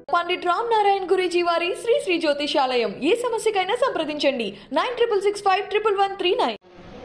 పండిట్ రామ్ నారాయణ్ గురూజీ వారి శ్రీ శ్రీ జ్యోతిషాలయం ఏ సమస్యకైనా సంప్రదించండి nine triple six five triple one three nine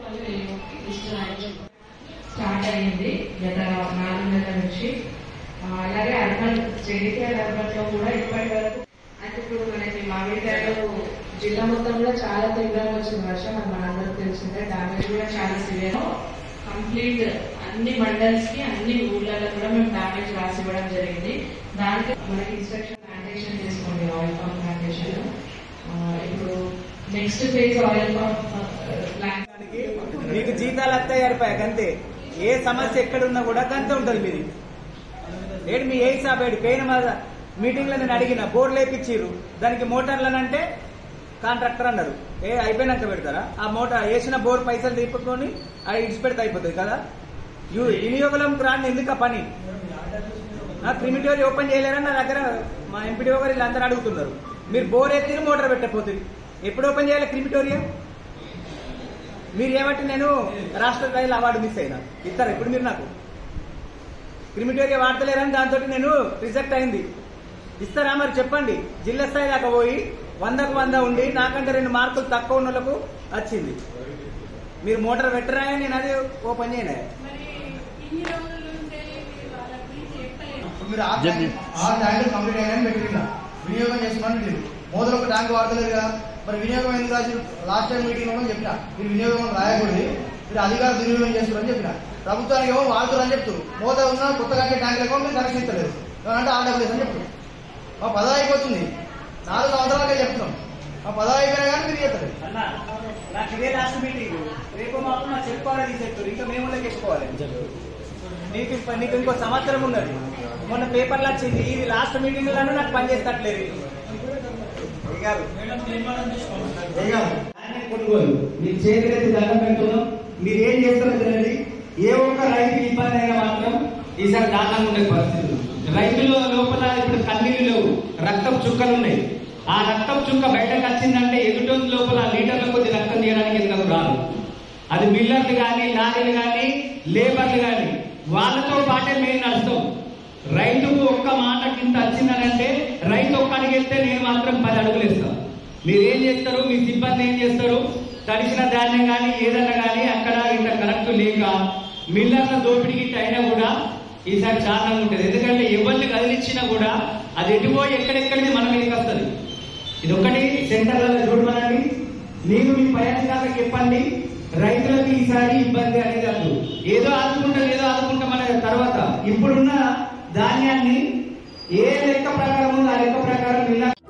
start అయింది గత నాలుగు నెలల నుంచి ఆ, అలాగే అర్బన్ జగిత్యాల అర్బన్ లో కూడా ఇప్పటి వరకు అంటే ఇప్పుడు మనకి మామిడికాయలు జిల్లా మొత్తంలో చాలా తీవ్రంగా వచ్చిన వర్షం అది మనందరికి తెలిసిందే డామేజ్ కూడా చాలా సివియర్ కంప్లీట్ అన్ని మండల్స్ కి అన్ని ఊర్లలో కూడా మేము డామేజ్ రాసి ఇవ్వడం జరిగింది దానికి మనకి ఇన్స్ట్రక్షన్ ప్లాంటేషన్ చేసుకోండి ఆయిల్ పంప్ ప్లాంటేషన్ ఇప్పుడు next phase oil pump plant మీకు జీతాలు వస్తాయి అడిపాయి అంతే ఏ సమస్య ఎక్కడున్నా కూడా గంతే ఉంటుంది మీది ఏడు మీ ఏ సాబేడు పోయిన మీటింగ్ లో నేను అడిగిన బోర్డు లేపించిర్రు దానికి మోటార్లను అంటే కాంట్రాక్టర్ అన్నారు ఏ అయిపోయినాక పెడతారా ఆ మోటార్ వేసిన బోర్డు పైసలు తీసుకొని అది ఇడిచి పెడితే అయిపోతుంది కదా యు వినియోగం రాని ఎందుకు ఆ పని క్రిమిటోరీ ఓపెన్ చేయలేరని నా దగ్గర మా ఎంపీడీఓ గారు వీళ్ళందరూ అడుగుతున్నారు మీరు బోర్ ఎత్తిని మోటార్ పెట్టకపోతుంది ఎప్పుడు ఓపెన్ చేయాలి క్రిమిటోరియా మీరు ఏమంటే నేను రాష్ట్ర స్థాయిలో అవార్డు మిస్ అయినా ఇస్తారా ఇప్పుడు మీరు నాకు క్రిమిటోరియా వాడతలేరని దాంతో నేను రిజెక్ట్ అయింది ఇస్తారా మరి చెప్పండి జిల్లా స్థాయి దాకా పోయి వందకు వంద ఉండి నాకంటే రెండు మార్కులు తక్కువ ఉన్న వాళ్ళకు వచ్చింది మీరు మోటార్ పెట్టరా నేను అది ఓపెన్ చేయను మీరు ఆ ట్యాంక్ ఆ ట్యాంకులు కంప్లీట్ అయ్యాయని పెట్టిందా వినియోగం చేసుకోమని లేదు మొదలు ఒక ట్యాంక్ వాడతలేదు కదా మరి వినియోగం ఎందుకు రాసి లాస్ట్ టైం మీటింగ్ లో చెప్పిన మీరు వినియోగం రాయకూడదు మీరు అధికారులు దుర్వినియోగం చేస్తారని చెప్పిన ప్రభుత్వానికి ఏమో వాడుతారని చెప్తూ మోత ఉన్న కొత్త కట్టే ట్యాంకులకు మీరు కనెక్షన్ ఇస్తలేదు అంటే ఆ డబ్బులు అని చెప్తారు మా పదవి అయిపోతుంది నాలుగు సంవత్సరాలకే చెప్తున్నాం మా పదవి అయిపోయినా కానీ మీరు చెప్తారు అన్న నాకు ఇదే లాస్ట్ మీటింగ్ రేపు మాకు నాకు చెప్పుకోవాలి తీసేస్తారు ఇంకా మేము లెక్కేసుకోవాలి నీకు ఇంకో- నీకు ఇంకో సంవత్సరం ఉన్నది మొన్న పేపర్లు వచ్చింది ఇది లాస్ట్ మీటింగ్ లోనూ నాకు పని చేస్తట్లేదు కొనుగోలు మీరు చేతులెత్తి దండం పెడుతున్నాం మీరు ఏం చేస్తారో తెలియదు ఏ ఒక్క రైతు ఇబ్బంది అయినా మాత్రం ఈసారి దారుణంగా ఉండే పరిస్థితులు రైతుల లోపల ఇప్పుడు కన్నీళ్ళు లేవు రక్తం చుక్కలు ఉన్నాయి ఆ రక్తం చుక్క బయటకు వచ్చిందంటే ఎదుటి లోపల లీటర్ల కొద్ది రక్తం తీయడానికి ఎందుకు రాదు అది మిల్లర్లు కానీ లారీలు కానీ లేబర్లు కానీ వాళ్ళతో పాటే మేము నడుస్తాం రైతుకు ఒక్క మాట కింద వచ్చిందనంటే రైతు ఒక్క అడుగు వెళ్తే నేను మాత్రం పది అడుగులు ఇస్తాను మీరు ఏం చేస్తారు మీ సిబ్బంది ఏం చేస్తారు తడిసిన ధాన్యం కానీ ఏదన్నా కానీ అక్కడ ఇంత కరెక్ట్ లేక మిల్లర్ల దోపిడీకి ఇట్ట అయినా కూడా ఈసారి చాలా ఉంటుంది ఎందుకంటే ఎవరిని కదిలించినా కూడా అది ఎటువో ఎక్కడెక్కడిది మన మీదకి వస్తుంది ఇది ఒకటి సెంటర్లలో చూడమనండి నేను మీ పై అధికారులకు చెప్పండి రైతులకు ఈసారి ఇబ్బంది అనేది కాదు ఏదో ఆదుకుంటాం ఏదో ఆదుకుంటాం అనే తర్వాత ఇప్పుడున్న ధాన్యాన్ని ఏ లెక్క ప్రకారం ఉందో ఆ లెక్క ప్రకారం ఇలా